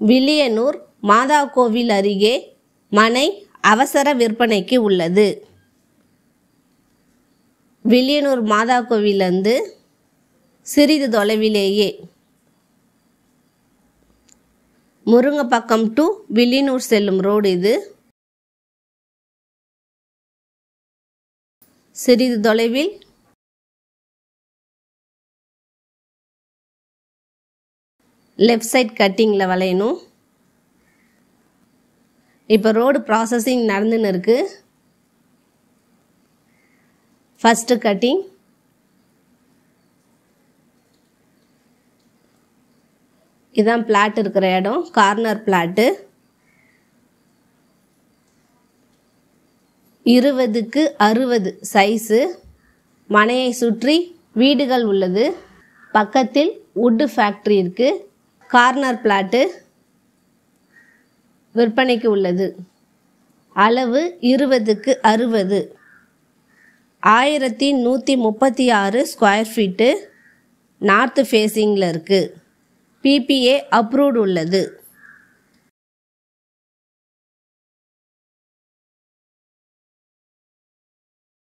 வில்லியனூர் மாதா கோவில் அருகே மனை அவசர விற்பனைக்கு உள்ளது வில்லியனூர் மாதா கோவிலேருந்து சிறிது தொலைவிலேயே முருங்கப்பக்கம் டு வில்லியனூர் செல்லும் ரோடு இது சிறிது தொலைவில் லெஃப்ட் சைட் கட்டிங்கில் வளையணும் இப்போ ரோடு ப்ராசஸிங் நடந்துன்னு இருக்கு ஃபஸ்ட்டு கட்டிங் இதான் பிளாட் இருக்கிற இடம் கார்னர் பிளாட்டு இருபதுக்கு அறுபது சைஸு மனையை சுற்றி வீடுகள் உள்ளது பக்கத்தில் வுட்டு ஃபேக்ட்ரி இருக்குது கார்னர் பிளாட்டு விற்பனைக்கு உள்ளது அளவு இருபதுக்கு அறுபது ஆயிரத்தி நூற்றி முப்பத்தி ஆறு ஸ்கொயர் ஃபீட்டு நார்த்து ஃபேஸிங்கில் இருக்குது பிபிஏ அப்ரூவ்டு உள்ளது